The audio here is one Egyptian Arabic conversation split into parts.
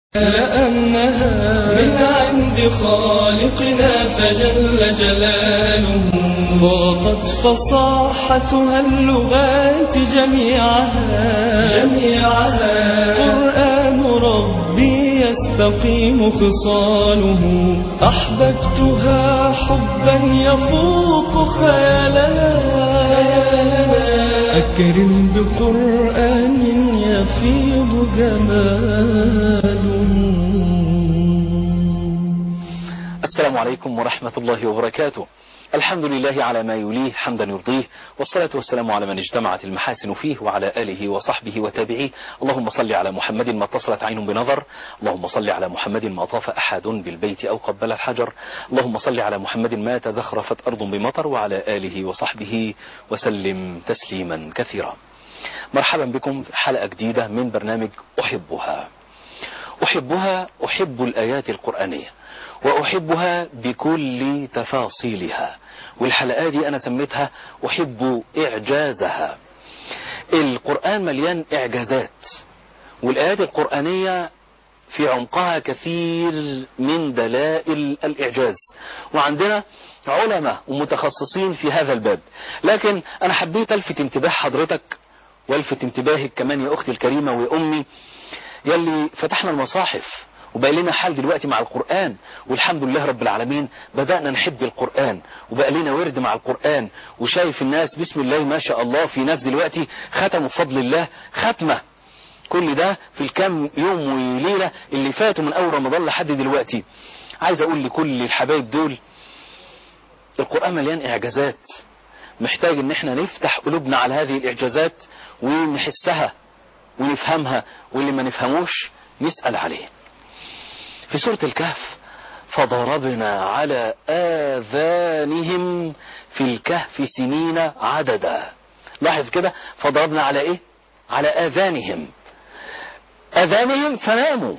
لأنها من عند خالقنا فجل جلاله ضاقت فصاحتها اللغات جميعها جميعها قرآن ربي يستقيم خصاله أحببتها حبا يفوق خيالنا أكرم بقرآن يفيض جماله السلام عليكم ورحمة الله وبركاته الحمد لله على ما يليه حمدا يرضيه والصلاة والسلام على من اجتمعت المحاسن فيه وعلى آله وصحبه وتابعيه اللهم صل على محمد ما اتصلت عين بنظر اللهم صل على محمد ما طاف أحد بالبيت أو قبل الحجر اللهم صل على محمد ما تزخرفت أرض بمطر وعلى آله وصحبه وسلم تسليما كثيرا مرحبا بكم في حلقة جديدة من برنامج أحبها أحبها أحب الآيات القرآنية وأحبها بكل تفاصيلها والحلقات دي أنا سميتها أحب إعجازها القرآن مليان إعجازات والآيات القرآنية في عمقها كثير من دلائل الإعجاز وعندنا علماء ومتخصصين في هذا الباب لكن أنا حبيت ألفت انتباه حضرتك والفت انتباهك كمان يا أختي الكريمة ويا أمي يلي فتحنا المصاحف وبقى لنا حال دلوقتي مع القرآن والحمد لله رب العالمين بدأنا نحب القرآن وبقى لنا ورد مع القرآن وشايف الناس بسم الله ما شاء الله في ناس دلوقتي ختموا بفضل الله ختمة كل ده في الكام يوم وليلة اللي فاتوا من أول رمضان لحد دلوقتي عايز أقول لكل الحبايب دول القرآن مليان إعجازات محتاج ان احنا نفتح قلوبنا على هذه الإعجازات ونحسها ونفهمها واللي ما نفهموش نسأل عليه في سورة الكهف فضربنا على آذانهم في الكهف سنين عددا لاحظ كده فضربنا على ايه على آذانهم آذانهم فناموا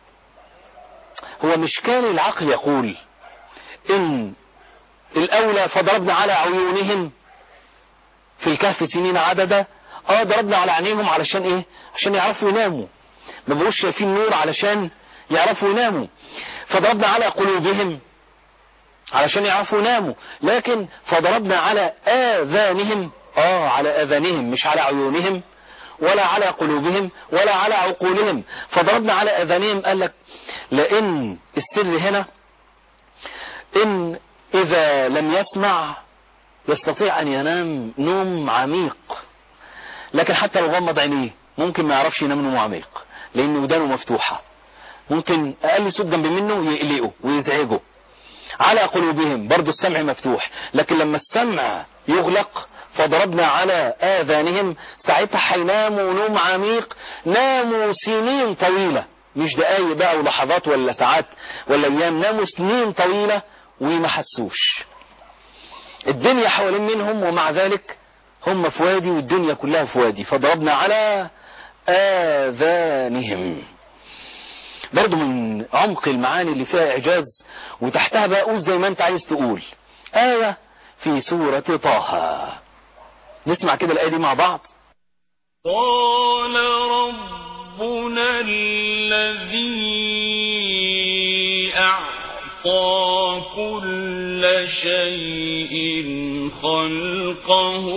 هو مش كان العقل يقول ان الاولى فضربنا على عيونهم في الكهف سنين عددا اه ضربنا على عينيهم علشان ايه عشان يعرفوا يناموا ما بقوش شايفين نور علشان يعرفوا يناموا فضربنا على قلوبهم علشان يعرفوا يناموا لكن فضربنا على آذانهم اه على آذانهم مش على عيونهم ولا على قلوبهم ولا على عقولهم فضربنا على آذانهم قال لك لأن السر هنا إن إذا لم يسمع يستطيع أن ينام نوم عميق لكن حتى لو غمض عينيه ممكن ما يعرفش ينام نوم عميق لأن ودانه مفتوحة ممكن أقل صوت جنب منه يقلقه ويزعجه على قلوبهم برضو السمع مفتوح لكن لما السمع يغلق فضربنا على آذانهم ساعتها هيناموا نوم عميق ناموا سنين طويلة مش دقايق بقى ولحظات ولا ساعات ولا أيام ناموا سنين طويلة وما حسوش الدنيا حوالين منهم ومع ذلك هم في وادي والدنيا كلها في وادي فضربنا على آذانهم برضو من عمق المعاني اللي فيها إعجاز وتحتها بقى قول زي ما أنت عايز تقول آية في سورة طه نسمع كده الآية دي مع بعض قال ربنا الذي أعطى كل شيء خلقه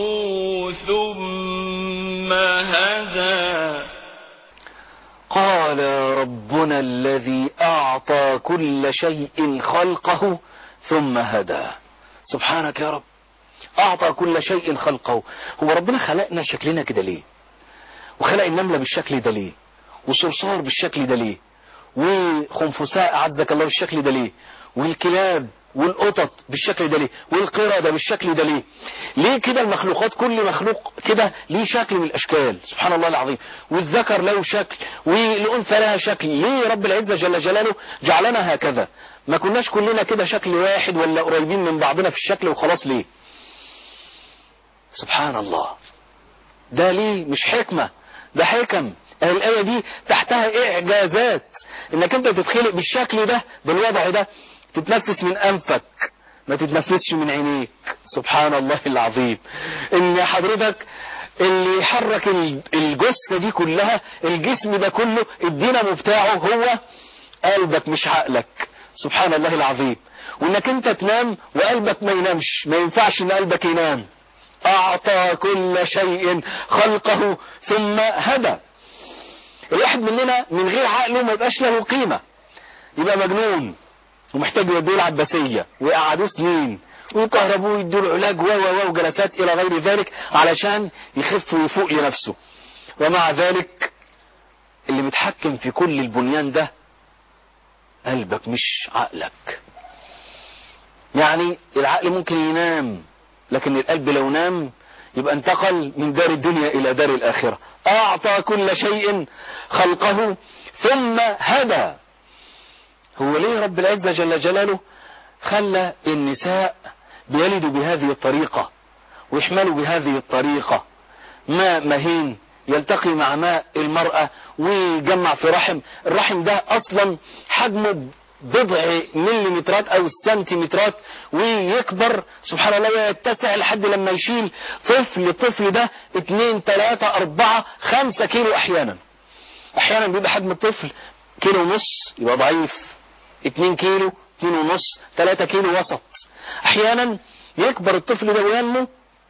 ثم هدى قال ربنا الذي أعطى كل شيء خلقه ثم هدى سبحانك يا رب أعطى كل شيء خلقه هو ربنا خلقنا شكلنا كده ليه وخلق النملة بالشكل ده ليه وصرصار بالشكل ده ليه وخنفساء أعزك الله بالشكل ده ليه والكلاب والقطط بالشكل ده ليه والقردة بالشكل ده ليه ليه كده المخلوقات كل مخلوق كده ليه شكل من الاشكال سبحان الله العظيم والذكر له شكل والانثى لها شكل ليه رب العزة جل جلاله جعلنا هكذا ما كناش كلنا كده شكل واحد ولا قريبين من بعضنا في الشكل وخلاص ليه سبحان الله ده ليه مش حكمة ده حكم الآية دي تحتها إعجازات إنك أنت تتخلق بالشكل ده بالوضع ده تتنفس من أنفك ما تتنفسش من عينيك سبحان الله العظيم إن حضرتك اللي يحرك الجثة دي كلها الجسم ده كله الدينامو بتاعه هو قلبك مش عقلك سبحان الله العظيم وانك انت تنام وقلبك ما ينامش ما ينفعش ان قلبك ينام اعطى كل شيء خلقه ثم هدى الواحد مننا من غير عقله ما يبقاش له قيمة يبقى مجنون ومحتاج يوديه العباسية ويقعدوه سنين ويكهربوه ويدوا له علاج و و وجلسات الى غير ذلك علشان يخف ويفوق لنفسه ومع ذلك اللي متحكم في كل البنيان ده قلبك مش عقلك يعني العقل ممكن ينام لكن القلب لو نام يبقى انتقل من دار الدنيا الى دار الاخرة اعطى كل شيء خلقه ثم هدى هو ليه رب العزة جل جلاله خلى النساء بيلدوا بهذه الطريقة ويحملوا بهذه الطريقة ماء مهين يلتقي مع ماء المرأة ويجمع في رحم الرحم ده اصلا حجمه بضع مليمترات او سنتيمترات ويكبر سبحان الله ويتسع لحد لما يشيل طفل الطفل ده اتنين تلاتة اربعة خمسة كيلو احيانا احيانا بيبقى حجم الطفل كيلو ونص يبقى ضعيف اتنين كيلو اتنين ونص تلاتة كيلو وسط احيانا يكبر الطفل ده وينمو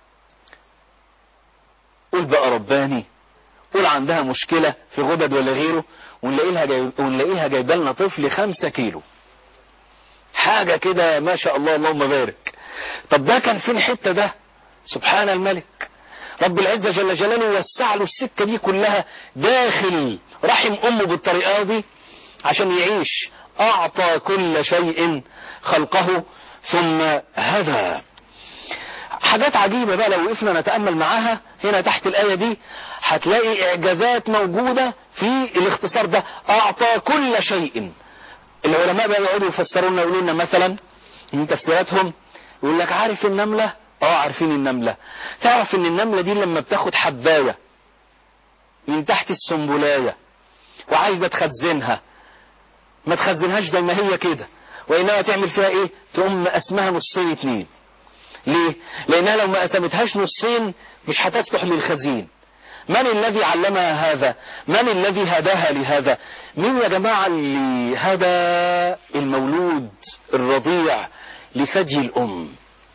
قول بقى رباني قول عندها مشكلة في غدد ولا غيره ونلاقيها جايب ونلاقيها جايبه لنا طفل خمسة كيلو حاجة كده ما شاء الله اللهم بارك طب ده كان فين الحتة ده سبحان الملك رب العزة جل جلاله وسع له السكة دي كلها داخل رحم أمه بالطريقة دي عشان يعيش أعطى كل شيء خلقه ثم هدى حاجات عجيبة بقى لو وقفنا نتأمل معاها هنا تحت الآية دي هتلاقي إعجازات موجودة في الاختصار ده أعطى كل شيء العلماء بقى يقعدوا يفسروا لنا يقولوا لنا مثلا من تفسيراتهم يقول لك عارف النملة اه عارفين النملة تعرف ان النملة دي لما بتاخد حباية من تحت السنبلاية وعايزة تخزنها ما تخزنهاش زي ما هي كده وإنما تعمل فيها ايه تقوم مقسمها نصين اتنين ليه لانها لو ما قسمتهاش نصين مش هتصلح للخزين من الذي علمها هذا من الذي هداها لهذا مين يا جماعة اللي هدى المولود الرضيع لثدي الام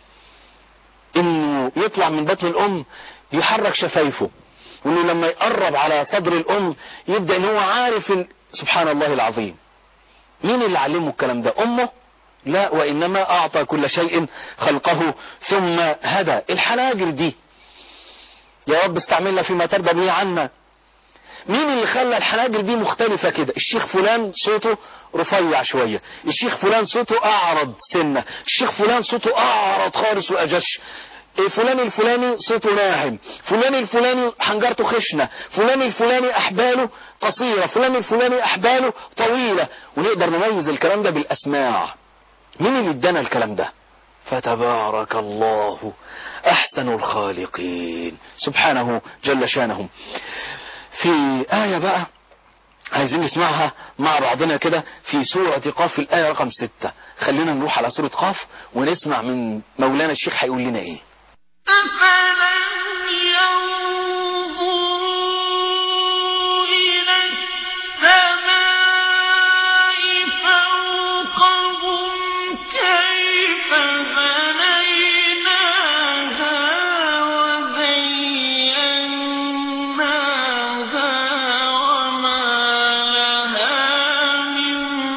انه يطلع من بطن الام يحرك شفايفه وانه لما يقرب على صدر الام يبدأ ان هو عارف إن سبحان الله العظيم مين اللي علمه الكلام ده امه لا وإنما أعطى كل شيء خلقه ثم هدى الحناجر دي يا رب استعملنا فيما ترضى به عنا مين اللي خلى الحناجر دي مختلفة كده الشيخ فلان صوته رفيع شوية الشيخ فلان صوته أعرض سنة الشيخ فلان صوته أعرض خالص وأجش فلان الفلاني صوته ناعم فلان الفلاني حنجرته خشنة فلان الفلاني أحباله قصيرة فلان الفلاني أحباله طويلة ونقدر نميز الكلام ده بالأسماع مين اللي ادانا الكلام ده فتبارك الله احسن الخالقين سبحانه جل شانه في آية بقى عايزين نسمعها مع بعضنا كده في سورة قاف الآية رقم ستة خلينا نروح على سورة قاف ونسمع من مولانا الشيخ هيقول لنا ايه أفلم ينظروا إلى السماء فوقهم كيف بنيناها وزيناها وما لها من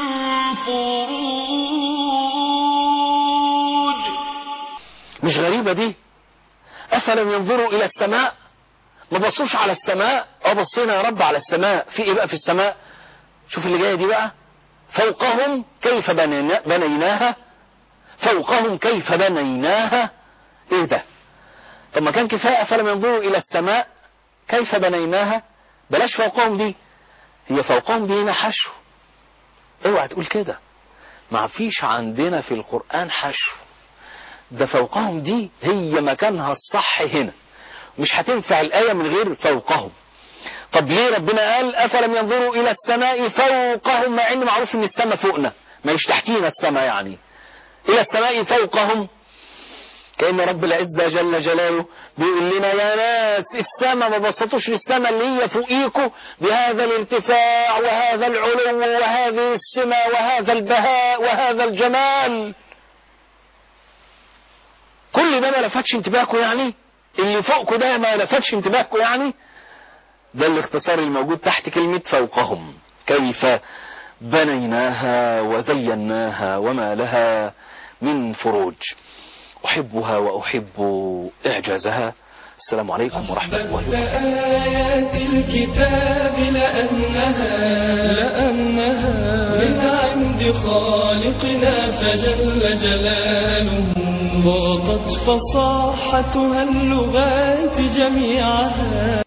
فروج مش غريبة دي أفلم ينظروا إلى السماء ما بصوش على السماء اه بصينا يا رب على السماء في ايه بقى في السماء شوف اللي جاية دي بقى فوقهم كيف بنينا بنيناها فوقهم كيف بنيناها ايه ده طب ما كان كفاية فلم ينظروا الى السماء كيف بنيناها بلاش فوقهم دي هي فوقهم دي هنا حشو اوعى تقول كده ما فيش عندنا في القرآن حشو ده فوقهم دي هي مكانها الصح هنا مش هتنفع الآية من غير فوقهم طب ليه ربنا قال أفلم ينظروا إلى السماء فوقهم مع إن معروف إن السماء فوقنا ما يش تحتينا السماء يعني إلى السماء فوقهم كأن رب العزة جل جلاله بيقول لنا يا ناس السماء ما بسطوش للسماء اللي هي فوقيكوا بهذا الارتفاع وهذا العلو وهذه السمة وهذا البهاء وهذا الجمال كل ده ما لفتش انتباهكم يعني اللي فوقكم ده ما لفتش انتباهكم يعني ده الاختصار الموجود تحت كلمة فوقهم كيف بنيناها وزيناها وما لها من فروج أحبها وأحب إعجازها السلام عليكم ورحمة الله أحببت وبركاته آيات الكتاب لأنها لأنها من عند خالقنا فجل جلاله ضاقت فصاحتها اللغات جميعها